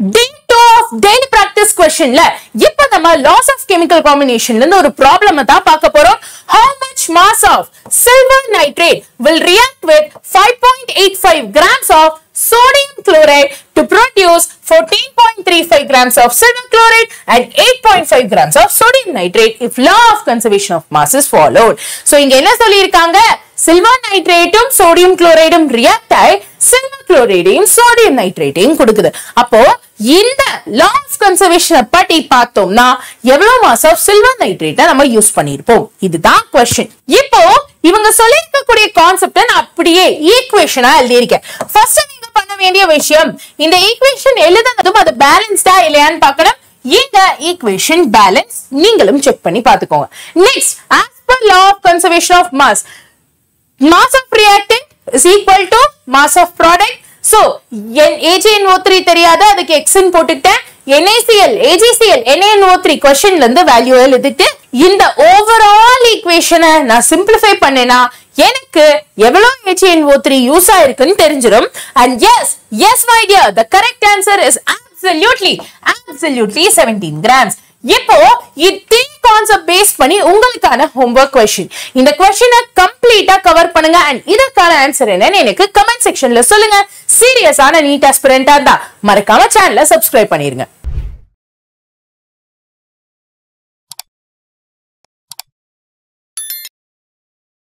day two of daily practice கொஸ்டின்ல இப்ப நம்ம லாஸ் ஆஃப் கெமிக்கல் காம்பினேஷன்ல இருந்து ஒரு ப்ராப்ளம் தான் பார்க்க போறோம் how much mass of silver nitrate will react with 5.85 grams of sodium chloride to produce 14.35 grams of silver chloride and 8.5 grams of sodium nitrate if law of conservation of mass is followed so இங்க என்ன சொல்லியிருக்காங்க silver நைட்ரேட்டும் sodium குளோரைடும் react ஆகி silver குளோரைடையும் sodium நைட்ரேட்டையும் கொடுக்குது அப்போ இந்த லா ஆஃப் கன்சர்வேஷனை பத்தி பார்த்தோம்னா எவ்வளவு மாஸ் ஆஃப் சில்வர் நைட்ரேட்டை நம்ம யூஸ் பண்ணிருப்போம் இதுதான் கொஸ்டின் இப்போ இவங்க சொல்லியிருக்கக்கூடிய கான்செப்டை நான் அப்படியே ஈக்குவேஷனா எழுதியிருக்கேன் ஃபர்ஸ்ட் நீங்க பண்ண வேண்டிய விஷயம் இந்த ஈக்குவேஷன் எழுதுனதும் அது பேலன்ஸ்டா இல்லையான்னு பார்க்கணும் இந்த ஈக்குவேஷன் பேலன்ஸ் நீங்களும் செக் பண்ணி பார்த்துக்கோங்க next as per law of conservation of mass mass of reactant is equal to mass of product so n AgNO3 தெரியாது அதுக்கு x ன்னு போட்டுக்கிட்டேன் NaCl AgCl NaNO3 கொஸ்டின்ல இருந்து வேல்யூ எழுதிட்டு இந்த ஓவரால் ஈக்குவேஷனை நான் சிம்பிளிஃபை பண்ணேனா எனக்கு எவ்வளவு HNO3 யூஸ் ஆயிருக்குன்னு தெரிஞ்சிடும் and yes yes my dear the correct answer is absolutely absolutely 17 grams இப்போ இதே கான்செப்ட் பேஸ் பண்ணி உங்களுக்கான ஹோம்ஒர்க் கொஸ்டின் இந்த கொஸ்டினை கம்ப்ளீட்டா கவர் பண்ணுங்க அண்ட் இதற்கான ஆன்சர் என்னன்னு எனக்கு கமெண்ட் செக்ஷன்ல சொல்லுங்க சீரியஸான நீட் ஆஸ்பிரண்டா இருந்தா மறக்காம சேனலை சப்ஸ்கிரைப் பண்ணிருங்க